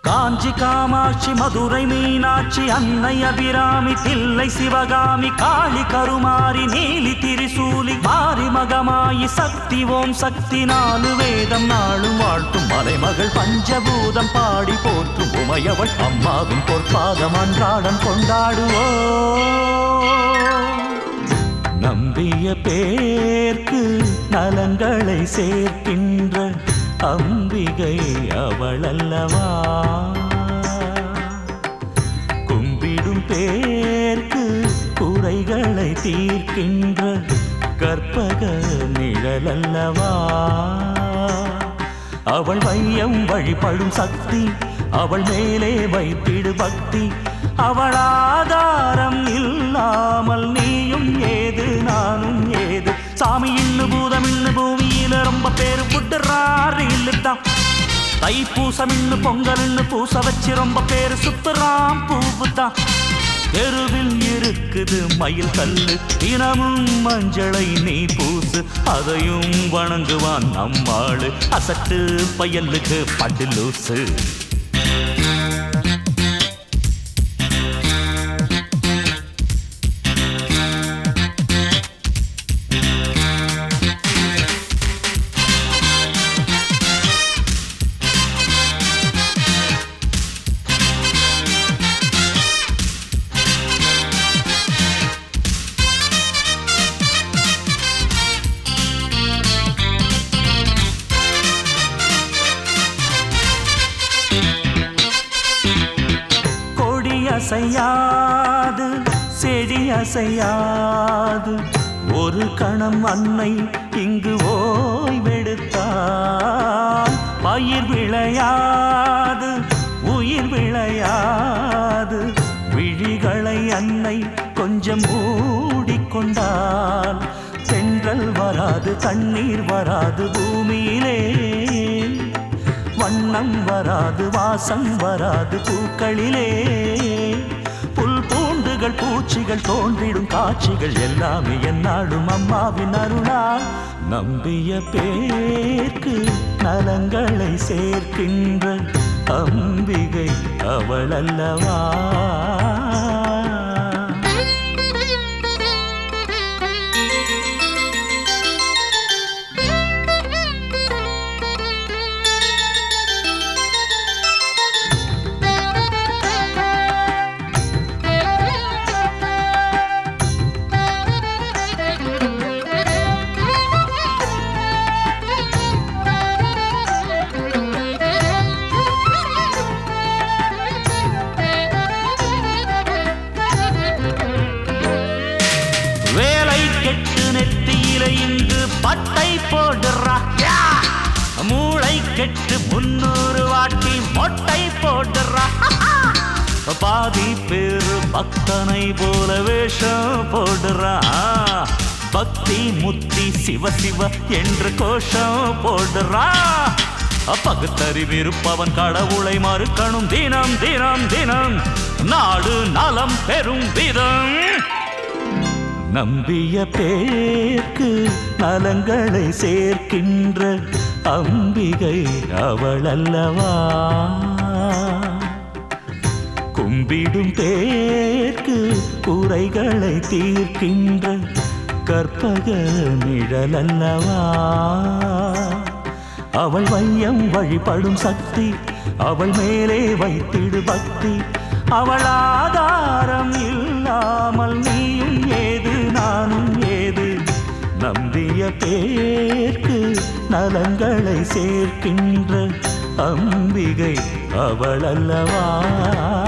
காஞ்சி காமாட்சி மதுரை மீனாட்சி அன்னை அபிராமி தில்லை சிவகாமி காளி கருமாரி நீலி திரிசூலி மாரி மகமாயி சக்தி ஓம் சக்தி நாலு வேதம் நாளும் வாழ்த்தும் மலைமகள் பஞ்சபூதம் பாடி போற்றும் உமையவள் அம்மாவின் பொற்பாதம் அன்றாடம் கொண்டாடுவோம் நம்பிய பேர்க்கு நலங்களை சேர்க்கின்ற அம்பிகை அவளல்லவா கும்பிடும் பேர்க்கு குறைகளை தீர்க்கின்ற கற்பக நிழலல்லவா அவள் வையம் வழிபடும் சக்தி அவள் மேலே வைத்திடு பக்தி அவள் ஆதாரம் இல்லாமல் நீயும் ஏது நானும் ஏது சாமி இன்னு பூதம் இன்னு பூமியில ரொம்ப பேரு புட்டுறாரு இல்லுதான் தைப்பூசம் இன்னு பொங்கல் இன்னு பூச வச்சு ரொம்ப பேரு சுத்துறாம் பூவுதான் தெருவில் இருக்குது மயில் கல்லு தினமும் மஞ்சளை நீ பூசு அதையும் வணங்குவான் நம்மாளு அசட்டு பயலுக்கு பட்டு லூசு கொடி அசையாது செடி அசையாது ஒரு கணம் அன்னை இங்கு ஓய்வெடுத்தால் பயிர் விளையாது உயிர் விளையாது விழிகளை அன்னை கொஞ்சம் மூடிக்கொண்டால் சென்றல் வராது தண்ணீர் வராது பூமியிலே வண்ணம் வராது வாசம் வராது பூக்களிலே புல் பூண்டுகள் பூச்சிகள் தோன்றிடும் காட்சிகள் எல்லாமே என்னாலும் அம்மாவின் அருளால் நம்பிய பேர்க்கு நலங்களை சேர்க்கின்ற அம்பிகை அவளல்லவா வேலை கெட்டு நெத்தியில இங்கு பட்டை போடுறா யா! மூளை கெட்டு முன்னூறு வாட்டி மொட்டை போடுறா பாதி பேரு பக்தனை போல வேஷம் போடுறா பக்தி முத்தி சிவ சிவ என்று கோஷம் போடுறா பகுத்தறிவிருப்பவன் கடவுளை மறுக்கணும் தினம் தினம் தினம் நாடு நலம் பெறும் விதம் நம்பிய பேர்க்கு நலங்களை சேர்க்கின்ற அம்பிகை அவளல்லவா கும்பிடும் பேர்க்கு குறைகளை தீர்க்கின்ற கற்பக நிழலல்லவா அவள் வையம் வழிபடும் சக்தி அவள் மேலே வைத்திடு பக்தி அவள் ஆதாரம் இல்லாமல் நீயும் ஏது நானும் ஏது நம்பிய பேர்க்கு நலங்களை சேர்க்கின்ற அம்பிகை அவளல்லவா